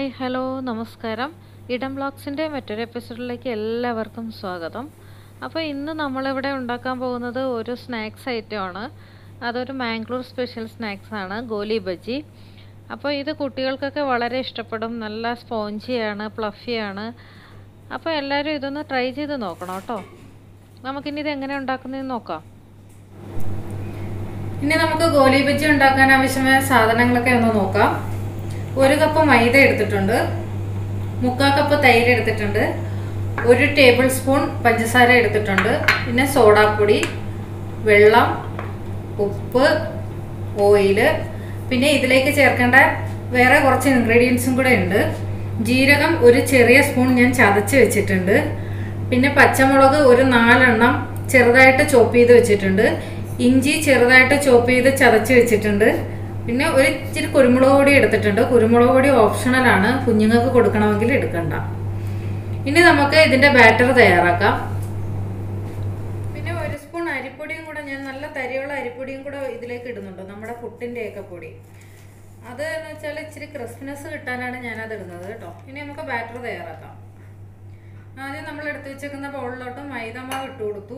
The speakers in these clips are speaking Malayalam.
ഹായ് ഹലോ നമസ്കാരം ഇടം ബ്ലോഗ്സിൻ്റെ മറ്റൊരു എപ്പിസോഡിലേക്ക് എല്ലാവർക്കും സ്വാഗതം അപ്പോൾ ഇന്ന് നമ്മളിവിടെ ഉണ്ടാക്കാൻ പോകുന്നത് ഒരു സ്നാക്സ് ഐറ്റമാണ് അതൊരു മാംഗ്ലൂർ സ്പെഷ്യൽ സ്നാക്സ് ആണ് ഗോലി ബജി അപ്പോൾ ഇത് കുട്ടികൾക്കൊക്കെ വളരെ ഇഷ്ടപ്പെടും നല്ല സ്പോഞ്ചിയാണ് പ്ലഫിയാണ് അപ്പോൾ എല്ലാവരും ഇതൊന്ന് ട്രൈ ചെയ്ത് നോക്കണം കേട്ടോ നമുക്കിനി ഇത് എങ്ങനെ ഉണ്ടാക്കുന്നതെന്ന് നോക്കാം ഇനി നമുക്ക് ഗോലി ബജ്ജി ഉണ്ടാക്കാൻ ആവശ്യമായ സാധനങ്ങളൊക്കെ ഒന്ന് നോക്കാം ഒരു കപ്പ് മൈദ എടുത്തിട്ടുണ്ട് മുക്കാൽ കപ്പ് തൈര് എടുത്തിട്ടുണ്ട് ഒരു ടേബിൾ സ്പൂൺ പഞ്ചസാര എടുത്തിട്ടുണ്ട് പിന്നെ സോഡാപ്പൊടി വെള്ളം ഉപ്പ് ഓയില് പിന്നെ ഇതിലേക്ക് ചേർക്കേണ്ട വേറെ കുറച്ച് ഇൻഗ്രീഡിയൻസും കൂടെ ഉണ്ട് ജീരകം ഒരു ചെറിയ സ്പൂൺ ഞാൻ ചതച്ച് വെച്ചിട്ടുണ്ട് പിന്നെ പച്ചമുളക് ഒരു നാലെണ്ണം ചെറുതായിട്ട് ചോപ്പ് ചെയ്ത് വെച്ചിട്ടുണ്ട് ഇഞ്ചി ചെറുതായിട്ട് ചോപ്പ് ചെയ്ത് ചതച്ച് വെച്ചിട്ടുണ്ട് പിന്നെ ഒരു ഇച്ചിരി കുരുമുളക് പൊടി എടുത്തിട്ടുണ്ട് കുരുമുളക് പൊടി ഓപ്ഷണലാണ് കുഞ്ഞുങ്ങൾക്ക് കൊടുക്കണമെങ്കിൽ എടുക്കണ്ട ഇനി നമുക്ക് ഇതിന്റെ ബാറ്റർ തയ്യാറാക്കാം പിന്നെ ഒരു സ്പൂൺ അരിപ്പൊടിയും കൂടെ ഞാൻ നല്ല തരിയുള്ള അരിപ്പൊടിയും കൂടെ ഇതിലേക്ക് ഇടുന്നുണ്ട് നമ്മുടെ പുട്ടിന്റെ ഒക്കെ പൊടി അത് എന്ന് വെച്ചാൽ ഇച്ചിരി ക്രിസ്പിനെസ് കിട്ടാനാണ് ഞാനത് ഇടുന്നത് കേട്ടോ ഇനി നമുക്ക് ബാറ്റർ തയ്യാറാക്കാം ആദ്യം നമ്മൾ എടുത്തു വെച്ചേക്കുന്ന ബൗളിലോട്ട് മൈദ മാവ് ഇട്ട് കൊടുത്തു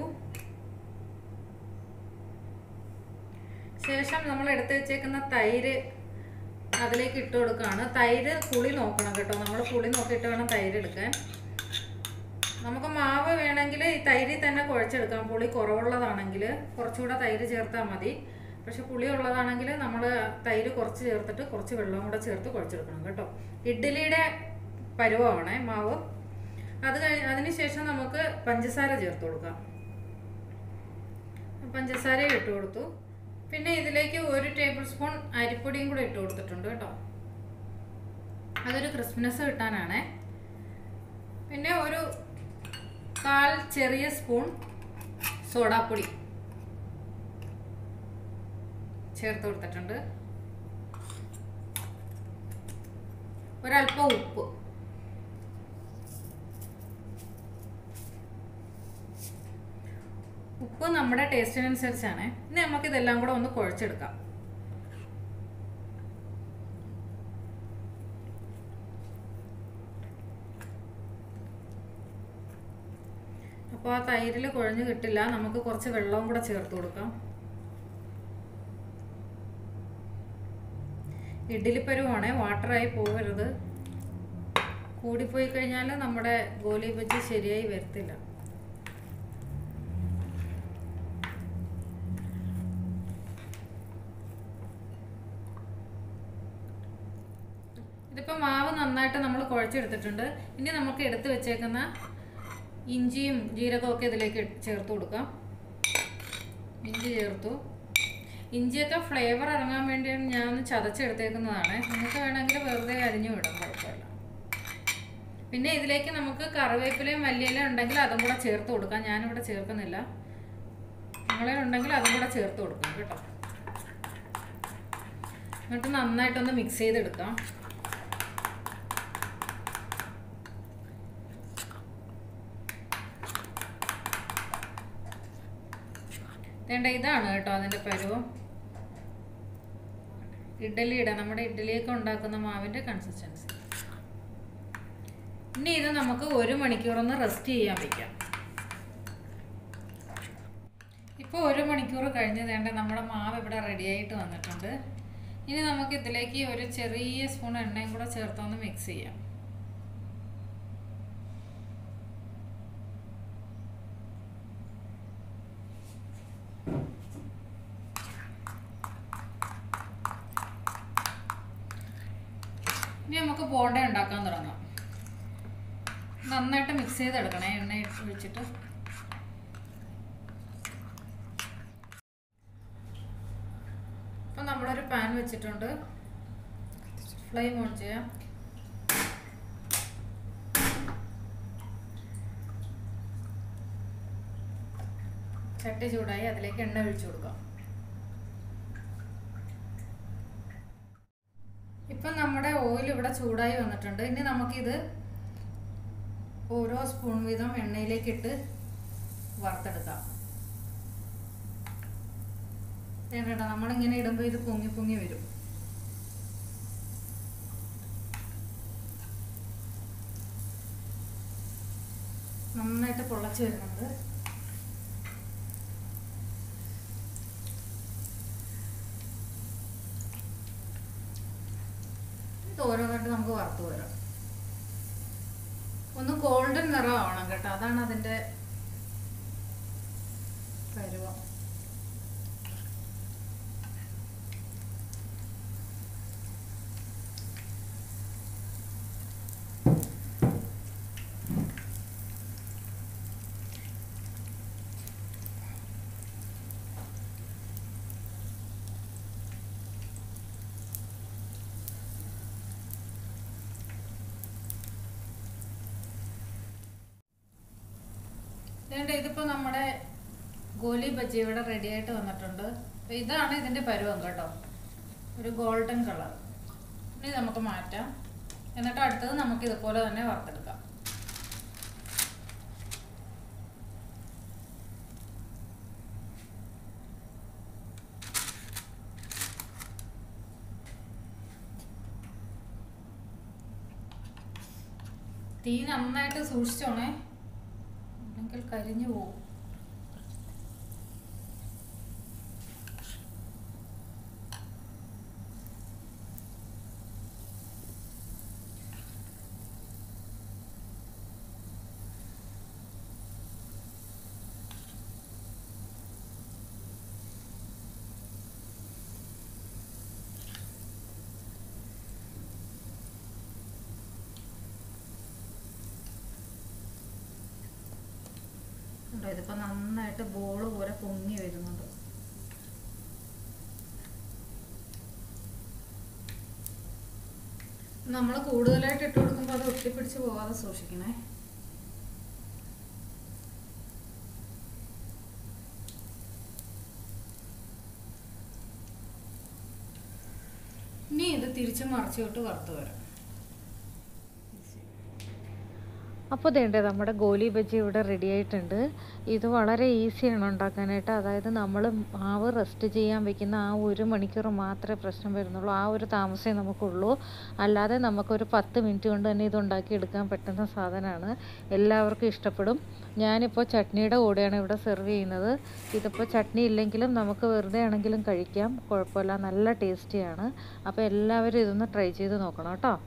ശേഷം നമ്മൾ എടുത്തു വെച്ചേക്കുന്ന തൈര് അതിലേക്ക് ഇട്ട് കൊടുക്കുകയാണ് തൈര് പുളി നോക്കണം കേട്ടോ നമ്മൾ പുളി നോക്കിയിട്ട് വേണം തൈര് എടുക്കാൻ നമുക്ക് മാവ് വേണമെങ്കിൽ ഈ തൈരിൽ തന്നെ കുഴച്ചെടുക്കാം പുളി കുറവുള്ളതാണെങ്കിൽ കുറച്ചുകൂടെ തൈര് ചേർത്താൽ മതി പക്ഷെ പുളി ഉള്ളതാണെങ്കിൽ നമ്മൾ തൈര് കുറച്ച് ചേർത്തിട്ട് കുറച്ച് വെള്ളം കൂടെ ചേർത്ത് കുഴച്ചെടുക്കണം കേട്ടോ ഇഡ്ഡലിയുടെ പരുവമാണേ മാവ് അത് കഴിഞ്ഞ് അതിന് ശേഷം നമുക്ക് പഞ്ചസാര ചേർത്ത് കൊടുക്കാം പഞ്ചസാര ഇട്ട് കൊടുത്തു പിന്നെ ഇതിലേക്ക് ഒരു ടേബിൾ സ്പൂൺ അരിപ്പൊടിയും കൂടെ ഇട്ട് കൊടുത്തിട്ടുണ്ട് കേട്ടോ അതൊരു ക്രിസ്പിനെസ് കിട്ടാനാണേ പിന്നെ ഒരു കാൽ ചെറിയ സ്പൂൺ സോഡാപ്പൊടി ചേർത്ത് കൊടുത്തിട്ടുണ്ട് ഒരല്പം ഉപ്പ് ഉപ്പ് നമ്മുടെ ടേസ്റ്റിനനുസരിച്ചാണ് ഇനി നമുക്ക് ഇതെല്ലാം കൂടെ ഒന്ന് കുഴച്ചെടുക്കാം അപ്പോൾ ആ തൈരിൽ കുഴഞ്ഞു കിട്ടില്ല നമുക്ക് കുറച്ച് വെള്ളവും കൂടെ ചേർത്ത് കൊടുക്കാം ഇഡ്ഡലിപ്പരുവാണേ വാട്ടറായി പോകരുത് കൂടിപ്പോയി കഴിഞ്ഞാൽ നമ്മുടെ ഗോലി ബജ്ജി ശരിയായി വരത്തില്ല ഇതിപ്പോൾ മാവ് നന്നായിട്ട് നമ്മൾ കുഴച്ചെടുത്തിട്ടുണ്ട് ഇനി നമുക്ക് എടുത്ത് വെച്ചേക്കുന്ന ഇഞ്ചിയും ജീരകവും ഒക്കെ ഇതിലേക്ക് ചേർത്ത് കൊടുക്കാം ഇഞ്ചി ചേർത്തു ഇഞ്ചിയൊക്കെ ഫ്ലേവർ ഇറങ്ങാൻ വേണ്ടിയാണ് ഞാൻ ഒന്ന് ചതച്ചെടുത്തേക്കുന്നതാണ് നിങ്ങൾക്ക് വേണമെങ്കിൽ വെറുതെ അരിഞ്ഞു വിടാം കുഴപ്പമില്ല പിന്നെ ഇതിലേക്ക് നമുക്ക് കറിവേപ്പിലയും മല്ലിയിലയും ഉണ്ടെങ്കിൽ അതും കൂടെ ചേർത്ത് കൊടുക്കാം ഞാനിവിടെ ചേർക്കുന്നില്ല നിങ്ങളെ ഉണ്ടെങ്കിൽ അതും കൂടെ ചേർത്ത് കൊടുക്കാം കേട്ടോ എന്നിട്ട് നന്നായിട്ടൊന്ന് മിക്സ് ചെയ്തെടുക്കാം വേണ്ട ഇതാണ് കേട്ടോ അതിൻ്റെ പരുവം ഇഡ്ഡലിയുടെ നമ്മുടെ ഇഡ്ഡലിയൊക്കെ ഉണ്ടാക്കുന്ന മാവിൻ്റെ കൺസിസ്റ്റൻസി ഇനി ഇത് നമുക്ക് ഒരു മണിക്കൂറൊന്ന് റെസ്റ്റ് ചെയ്യാൻ വയ്ക്കാം ഇപ്പോൾ ഒരു മണിക്കൂർ കഴിഞ്ഞ് വേണ്ട നമ്മുടെ മാവ് ഇവിടെ റെഡി ആയിട്ട് വന്നിട്ടുണ്ട് ഇനി നമുക്ക് ഇതിലേക്ക് ഒരു ചെറിയ സ്പൂൺ എണ്ണയും കൂടെ ചേർത്തൊന്ന് മിക്സ് ചെയ്യാം ഇനി നമുക്ക് ബോണ്ട ഉണ്ടാക്കാൻ തുടങ്ങാം നന്നായിട്ട് മിക്സ് ചെയ്തെടുക്കണേ എണ്ണ ഒഴിച്ചിട്ട് അപ്പം നമ്മളൊരു പാൻ വെച്ചിട്ടുണ്ട് ഫ്ലെയിം ഓൺ ചെയ്യാം ചട്ടി ചൂടായി അതിലേക്ക് എണ്ണ ഒഴിച്ചു കൊടുക്കാം ഇപ്പം നമ്മുടെ ഓയിൽ ഇവിടെ ചൂടായി വന്നിട്ടുണ്ട് ഇനി നമുക്കിത് ഓരോ സ്പൂൺ വീതം എണ്ണയിലേക്ക് ഇട്ട് വറുത്തെടുക്കാം വേണ്ട നമ്മളിങ്ങനെ ഇടുമ്പോൾ ഇത് പൊങ്ങി പൊങ്ങി വരും നന്നായിട്ട് പൊള്ളച്ച് വരുന്നുണ്ട് ഇത് ഓരോന്നായിട്ട് നമുക്ക് വറുത്ത് വരാം ഒന്ന് ഗോൾഡൻ നിറം ആവണം കേട്ടോ അതാണ് അതിൻ്റെ പരുവം ഇതുകൊണ്ട് ഇതിപ്പോ നമ്മുടെ ഗോലി ബജ്ജി ഇവിടെ റെഡി ആയിട്ട് വന്നിട്ടുണ്ട് അപ്പൊ ഇതാണ് ഇതിന്റെ പരുവം കേട്ടോ ഒരു ഗോൾഡൻ കളർ ഇനി നമുക്ക് മാറ്റാം എന്നിട്ട് അടുത്തത് നമുക്ക് ഇതുപോലെ തന്നെ വറുത്തെടുക്കാം തീ നന്നായിട്ട് സൂക്ഷിച്ചോണേ അല്ലെങ്കിൽ കരിഞ്ഞു പോകും കണ്ടോ ഇതിപ്പോ നന്നായിട്ട് ബോള് പോലെ പൊങ്ങി വരുന്നുണ്ട് നമ്മൾ കൂടുതലായിട്ട് ഇട്ട് കൊടുക്കുമ്പോൾ അത് ഒട്ടിപ്പിടിച്ച് പോകാതെ സൂക്ഷിക്കണേ ഇനി ഇത് തിരിച്ച് മറിച്ചോട്ട് വറുത്ത് വരാം അപ്പോൾ ഇതേണ്ടേ നമ്മുടെ ഗോലി ബജ്ജി ഇവിടെ റെഡി ആയിട്ടുണ്ട് ഇത് വളരെ ഈസിയാണ് ഉണ്ടാക്കാനായിട്ട് അതായത് നമ്മൾ മാവ് റെസ്റ്റ് ചെയ്യാൻ വെക്കുന്ന ആ ഒരു മണിക്കൂർ മാത്രമേ പ്രശ്നം വരുന്നുള്ളൂ ആ ഒരു താമസമേ നമുക്കുള്ളൂ അല്ലാതെ നമുക്കൊരു പത്ത് മിനിറ്റ് കൊണ്ട് തന്നെ ഇത് ഉണ്ടാക്കിയെടുക്കാൻ പറ്റുന്ന സാധനമാണ് എല്ലാവർക്കും ഇഷ്ടപ്പെടും ഞാനിപ്പോൾ ചട്നിയുടെ കൂടെയാണ് ഇവിടെ സെർവ് ചെയ്യുന്നത് ഇതിപ്പോൾ ചട്നി ഇല്ലെങ്കിലും നമുക്ക് വെറുതെ ആണെങ്കിലും കഴിക്കാം കുഴപ്പമില്ല നല്ല ടേസ്റ്റിയാണ് അപ്പോൾ എല്ലാവരും ഇതൊന്ന് ട്രൈ ചെയ്ത് നോക്കണം കേട്ടോ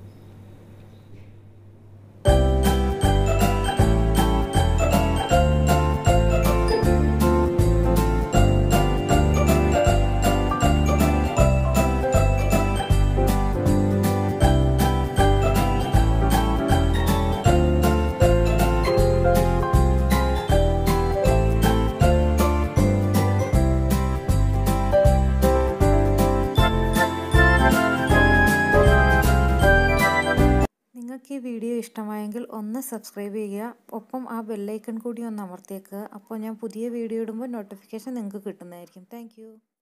നിങ്ങൾക്ക് ഈ വീഡിയോ ഇഷ്ടമായെങ്കിൽ ഒന്ന് സബ്സ്ക്രൈബ് ചെയ്യുക ഒപ്പം ആ ബെല്ലൈക്കൺ കൂടി ഒന്ന് അമർത്തിയേക്കുക അപ്പോൾ ഞാൻ പുതിയ വീഡിയോ ഇടുമ്പോൾ നോട്ടിഫിക്കേഷൻ നിങ്ങൾക്ക് കിട്ടുന്നതായിരിക്കും താങ്ക്